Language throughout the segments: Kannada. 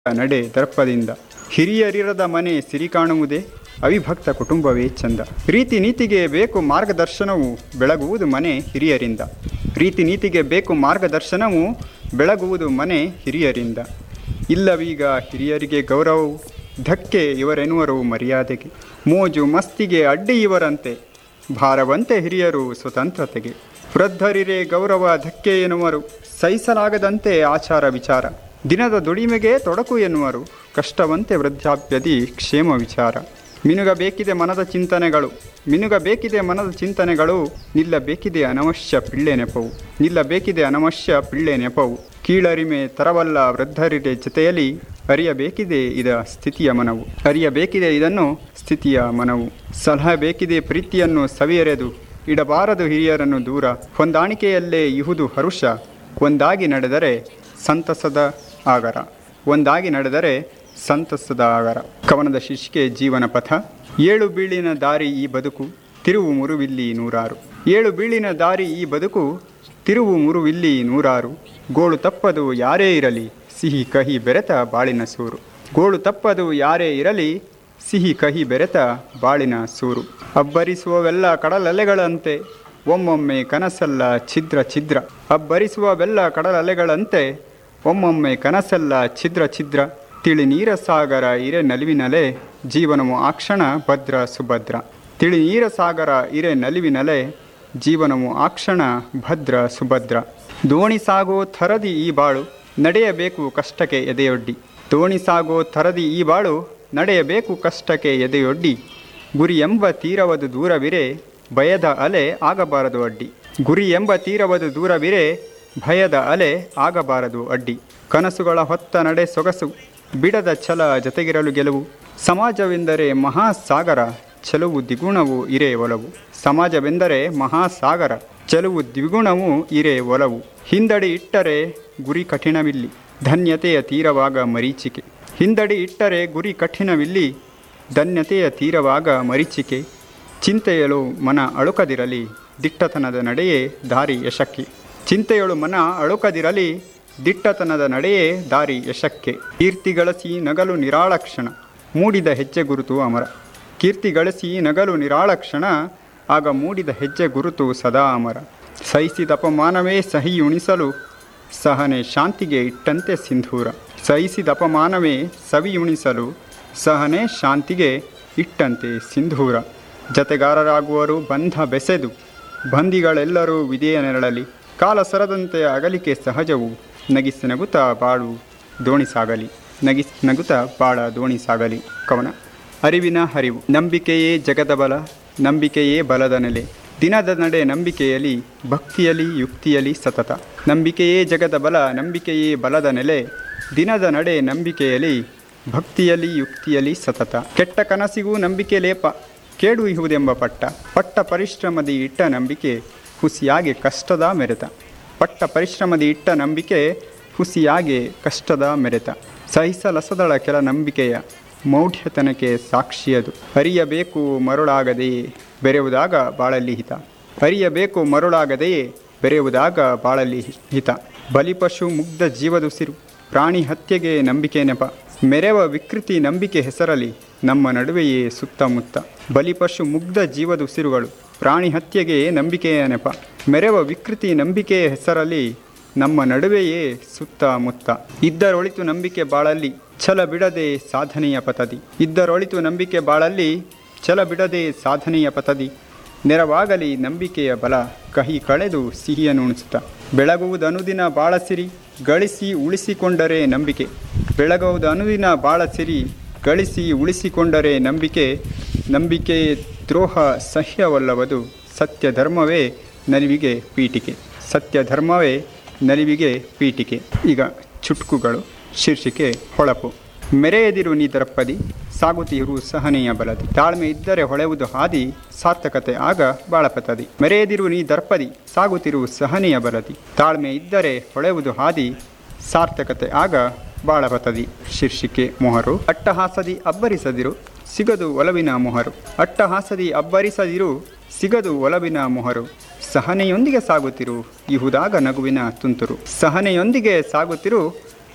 ನಡೆ ದರ್ಪದಿಂದ ಹಿರಿಯರಿರದ ಮನೆ ಸಿರಿ ಕಾಣುವುದೇ ಅವಿಭಕ್ತ ಕುಟುಂಬವೇ ಚಂದ ರೀತಿ ನೀತಿಗೆ ಬೇಕು ಮಾರ್ಗದರ್ಶನವು ಬೆಳಗುವುದು ಮನೆ ಹಿರಿಯರಿಂದ ರೀತಿ ನೀತಿಗೆ ಬೇಕು ಮಾರ್ಗದರ್ಶನವು ಬೆಳಗುವುದು ಮನೆ ಹಿರಿಯರಿಂದ ಇಲ್ಲವೀಗ ಹಿರಿಯರಿಗೆ ಗೌರವವು ಧಕ್ಕೆ ಇವರೆನ್ನುವರು ಮರ್ಯಾದೆಗೆ ಮೋಜು ಮಸ್ತಿಗೆ ಅಡ್ಡಿ ಇವರಂತೆ ಭಾರವಂತೆ ಹಿರಿಯರು ಸ್ವತಂತ್ರತೆಗೆ ವೃದ್ಧರಿರೇ ಗೌರವ ಧಕ್ಕೆ ಎನ್ನುವರು ಸಹಿಸಲಾಗದಂತೆ ಆಚಾರ ವಿಚಾರ ದಿನದ ದುಡಿಮೆಗೆ ತೊಡಕು ಎನ್ನುವರು ಕಷ್ಟವಂತೆ ವೃದ್ಧಾಪ್ಯದಿ ಕ್ಷೇಮ ವಿಚಾರ ಮಿನುಗಬೇಕಿದೆ ಮನದ ಚಿಂತನೆಗಳು ಮಿನುಗಬೇಕಿದೆ ಮನದ ಚಿಂತನೆಗಳು ನಿಲ್ಲಬೇಕಿದೆ ಅನವಶ್ಯ ಪಿಳ್ಳೆ ನೆಪವು ನಿಲ್ಲಬೇಕಿದೆ ಅನವಶ್ಯ ಪಿಳ್ಳೆ ನೆಪವು ಕೀಳರಿಮೆ ತರವಲ್ಲ ವೃದ್ಧರಿರೆ ಜೊತೆಯಲ್ಲಿ ಅರಿಯಬೇಕಿದೆ ಇದ ಸ್ಥಿತಿಯ ಮನವು ಅರಿಯಬೇಕಿದೆ ಇದನ್ನು ಸ್ಥಿತಿಯ ಮನವು ಸಲಹೆ ಬೇಕಿದೆ ಪ್ರೀತಿಯನ್ನು ಸವಿಯರೆದು ಇಡಬಾರದು ಹಿರಿಯರನ್ನು ದೂರ ಹೊಂದಾಣಿಕೆಯಲ್ಲೇ ಇಹುದು ಹರುಷ ಒಂದಾಗಿ ನಡೆದರೆ ಸಂತಸದ ಆಗರ ಒಂದಾಗಿ ನಡೆದರೆ ಸಂತಸದ ಆಗರ ಕವನದ ಶೀರ್ಷಿಕೆ ಜೀವನ ಪಥ ಏಳು ಬೀಳಿನ ದಾರಿ ಈ ಬದುಕು ತಿರುವು ಮುರುವಿಲ್ಲಿ ನೂರಾರು ಏಳು ಬೀಳಿನ ದಾರಿ ಈ ಬದುಕು ತಿರುವು ಮುರುವಿಲ್ಲಿ ನೂರಾರು ಗೋಳು ತಪ್ಪದು ಯಾರೇ ಇರಲಿ ಸಿಹಿ ಕಹಿ ಬೆರೆತ ಬಾಳಿನ ಸೂರು ಗೋಳು ತಪ್ಪದು ಯಾರೇ ಇರಲಿ ಸಿಹಿ ಕಹಿ ಬೆರೆತ ಬಾಳಿನ ಸೂರು ಅಬ್ಬರಿಸುವವೆಲ್ಲ ಕಡಲಲೆಗಳಂತೆ ಒಮ್ಮೊಮ್ಮೆ ಕನಸಲ್ಲ ಛಿದ್ರ ಛಿದ್ರ ಅಬ್ಬರಿಸುವವೆಲ್ಲ ಕಡಲಲೆಗಳಂತೆ ಒಮ್ಮೊಮ್ಮೆ ಕನಸಲ್ಲ ಛಿದ್ರ ಛಿದ್ರ ತಿಳಿ ನೀರ ಸಾಗರ ಇರೆ ನಲಿವಿನಲೆ ಜೀವನವು ಆ ಕ್ಷಣ ಭದ್ರ ಸುಭದ್ರ ತಿಳಿ ನೀರ ಸಾಗರ ಇರೆ ನಲಿವಿನಲೆ ಜೀವನವು ಆ ಕ್ಷಣ ಭದ್ರ ಸುಭದ್ರ ದೋಣಿ ಸಾಗೋ ಥರದಿ ಈ ಬಾಳು ನಡೆಯಬೇಕು ಕಷ್ಟಕ್ಕೆ ಎದೆಯೊಡ್ಡಿ ದೋಣಿ ಸಾಗೋ ಥರದಿ ಈ ಬಾಳು ನಡೆಯಬೇಕು ಕಷ್ಟಕ್ಕೆ ಎದೆಯೊಡ್ಡಿ ಗುರಿ ಎಂಬ ತೀರವದು ದೂರವಿರೆ ಭಯದ ಅಲೆ ಆಗಬಾರದು ಅಡ್ಡಿ ಗುರಿ ಎಂಬ ತೀರವದು ದೂರವಿರೆ ಭಯದ ಅಲೆ ಆಗಬಾರದು ಅಡ್ಡಿ ಕನಸುಗಳ ಹೊತ್ತ ನಡೆ ಸೊಗಸು ಬಿಡದ ಛಲ ಜತೆಗಿರಲು ಗೆಲುವು ಸಮಾಜವೆಂದರೆ ಮಹಾಸಾಗರ ಚೆಲುವು ದ್ವಿಗುಣವು ಇರೆ ಒಲವು ಸಮಾಜವೆಂದರೆ ಮಹಾಸಾಗರ ಚೆಲುವು ದ್ವಿಗುಣವು ಇರೆ ಒಲವು ಹಿಂದಡಿ ಇಟ್ಟರೆ ಗುರಿ ಕಠಿಣವಿಲ್ಲಿ ಧನ್ಯತೆಯ ತೀರವಾಗ ಮರೀಚಿಕೆ ಹಿಂದಡಿ ಇಟ್ಟರೆ ಗುರಿ ಕಠಿಣವಿಲ್ಲಿ ಧನ್ಯತೆಯ ತೀರವಾಗ ಮರೀಚಿಕೆ ಚಿಂತೆಯಳು ಮನ ಅಳುಕದಿರಲಿ ದಿಟ್ಟತನದ ನಡೆಯೇ ದಾರಿ ಯಶಕ್ಕೆ ಚಿಂತೆಯಳು ಮನ ಅಳುಕದಿರಲಿ ದಿಟ್ಟತನದ ನಡೆಯೇ ದಾರಿ ಯಶಕ್ಕೆ ಕೀರ್ತಿ ಗಳಿಸಿ ನಗಲು ನಿರಾಳಕ್ಷಣ ಮೂಡಿದ ಹೆಜ್ಜೆ ಗುರುತು ಅಮರ ಕೀರ್ತಿ ಗಳಿಸಿ ನಗಲು ನಿರಾಳಕ್ಷಣ ಆಗ ಮೂಡಿದ ಹೆಜ್ಜೆ ಗುರುತು ಸದಾ ಅಮರ ಸಹಿಸಿದ ಅಪಮಾನವೇ ಸಹಿ ಉಣಿಸಲು ಸಹನೆ ಶಾಂತಿಗೆ ಇಟ್ಟಂತೆ ಸಿಂಧೂರ ಸಹಿಸಿದ ಅಪಮಾನವೇ ಸವಿಯುಣಿಸಲು ಸಹನೆ ಶಾಂತಿಗೆ ಇಟ್ಟಂತೆ ಸಿಂಧೂರ ಜತೆಗಾರರಾಗುವರು ಬಂಧ ಬೆಸೆದು ಬಂದಿಗಳೆಲ್ಲರೂ ವಿಧೇಯ ನೆರಳಲಿ ಕಾಲ ಸರದಂತೆ ಅಗಲಿಕೆ ಸಹಜವು ನಗಿಸಿ ನಗುತ್ತಾ ಬಾಳು ದೋಣಿ ಸಾಗಲಿ ನಗಿಸಿ ನಗುತ್ತಾ ಬಾಳ ದೋಣಿ ಸಾಗಲಿ ಕವನ ಅರಿವಿನ ಹರಿವು ನಂಬಿಕೆಯೇ ಜಗದ ಬಲ ನಂಬಿಕೆಯೇ ಬಲದ ನೆಲೆ ದಿನದ ನಡೆ ನಂಬಿಕೆಯಲ್ಲಿ ಭಕ್ತಿಯಲ್ಲಿ ಯುಕ್ತಿಯಲ್ಲಿ ಸತತ ನಂಬಿಕೆಯೇ ಜಗದ ಬಲ ನಂಬಿಕೆಯೇ ಬಲದ ನೆಲೆ ದಿನದ ನಡೆ ನಂಬಿಕೆಯಲ್ಲಿ ಭಕ್ತಿಯಲ್ಲಿ ಯುಕ್ತಿಯಲ್ಲಿ ಸತತ ಕೆಟ್ಟ ಕನಸಿಗೂ ನಂಬಿಕೆ ಲೇಪ ಕೇಡು ಇಹುದೆಂಬ ಪಟ್ಟ ಪಟ್ಟ ಪರಿಶ್ರಮದಿ ಇಟ್ಟ ನಂಬಿಕೆ ಹುಸಿಯಾಗಿ ಕಷ್ಟದ ಮೆರೆತ ಪಟ್ಟ ಪರಿಶ್ರಮದಿ ಇಟ್ಟ ನಂಬಿಕೆ ಹುಸಿಯಾಗಿ ಕಷ್ಟದ ಮೆರೆತ ಸಹಿಸಲಸದಳ ಕೆಲ ನಂಬಿಕೆಯ ಮೌಢ್ಯತನಕ್ಕೆ ಸಾಕ್ಷಿಯದು ಅರಿಯಬೇಕು ಮರುಳಾಗದೆಯೇ ಬೆರೆಯುವುದಾಗ ಬಾಳಲ್ಲಿ ಹಿತ ಅರಿಯಬೇಕು ಮರುಳಾಗದೆಯೇ ಬೆರೆಯುವುದಾಗ ಬಾಳಲ್ಲಿ ಹಿತ ಬಲಿಪಶು ಮುಗ್ಧ ಜೀವದುಸಿರು ಪ್ರಾಣಿ ಹತ್ಯೆಗೆ ನಂಬಿಕೆ ನೆಪ ಮೆರೆವ ವಿಕೃತಿ ನಂಬಿಕೆ ಹೆಸರಲಿ ನಮ್ಮ ನಡುವೆಯೇ ಸುತ್ತಮುತ್ತ ಬಲಿಪಶು ಮುಗ್ಧ ಜೀವದುಸಿರುಗಳು ಪ್ರಾಣಿ ಹತ್ಯೆಗೆ ನಂಬಿಕೆಯ ನೆಪ ಮೆರೆವ ವಿಕೃತಿ ನಂಬಿಕೆಯ ಹೆಸರಲ್ಲಿ ನಮ್ಮ ನಡುವೆಯೇ ಸುತ್ತಮುತ್ತ ಇದ್ದರೊಳಿತು ನಂಬಿಕೆ ಬಾಳಲ್ಲಿ ಛಲ ಬಿಡದೆ ಸಾಧನೆಯ ಪತದಿ ಇದ್ದರೊಳಿತು ನಂಬಿಕೆ ಬಾಳಲ್ಲಿ ಛಲ ಬಿಡದೆ ಸಾಧನೆಯ ಪತದಿ ನೆರವಾಗಲಿ ನಂಬಿಕೆಯ ಬಲ ಕಹಿ ಕಳೆದು ಸಿಹಿಯನ್ನುಣಿಸುತ್ತ ಬೆಳಗುವುದು ಅನುದಿನ ಬಾಳ ಸಿರಿ ಗಳಿಸಿ ಉಳಿಸಿಕೊಂಡರೆ ನಂಬಿಕೆ ಬೆಳಗುವುದು ಅನುದಿನ ಬಾಳ ಸಿರಿ ಗಳಿಸಿ ಉಳಿಸಿಕೊಂಡರೆ ನಂಬಿಕೆ ನಂಬಿಕೆ ದ್ರೋಹ ಸಹ್ಯವಲ್ಲವದು ಸತ್ಯ ಧರ್ಮವೇ ನಲಿವಿಗೆ ಪೀಠಿಕೆ ಸತ್ಯ ಧರ್ಮವೇ ನಲಿವಿಗೆ ಪೀಠಿಕೆ ಈಗ ಚುಟುಕುಗಳು ಶೀರ್ಷಿಕೆ ಹೊಳಪು ಮೆರೆಯದಿರು ನೀ ದರ್ಪದಿ ಸಾಗುತ್ತಿರು ಸಹನೆಯ ಬಲದಿ ತಾಳ್ಮೆ ಇದ್ದರೆ ಹೊಳೆವುದು ಹಾದಿ ಸಾರ್ಥಕತೆ ಆಗ ಬಾಳಪತದಿ ಮೆರೆಯದಿರು ನೀ ದರ್ಪದಿ ಸಾಗುತ್ತಿರು ಸಹನೆಯ ಬಲದಿ ತಾಳ್ಮೆ ಇದ್ದರೆ ಹೊಳೆವುದು ಹಾದಿ ಸಾರ್ಥಕತೆ ಆಗ ಬಾಳಪತದಿ ಶೀರ್ಷಿಕೆ ಮೊಹರು ಅಟ್ಟಹಾಸದಿ ಅಬ್ಬರಿಸದಿರು ಸಿಗದು ಒಲವಿನ ಮೊಹರು ಅಟ್ಟಹಾಸದಿ ಅಬ್ಬರಿಸದಿರು ಸಿಗದು ಒಲವಿನ ಮೊಹರು ಸಹನೆಯೊಂದಿಗೆ ಸಾಗುತ್ತಿರು ಇಹುದಾಗ ನಗುವಿನ ತುಂತುರು ಸಹನೆಯೊಂದಿಗೆ ಸಾಗುತ್ತಿರು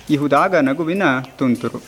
ಇಹುದಾಗ ನಗುವಿನ ತುಂತುರು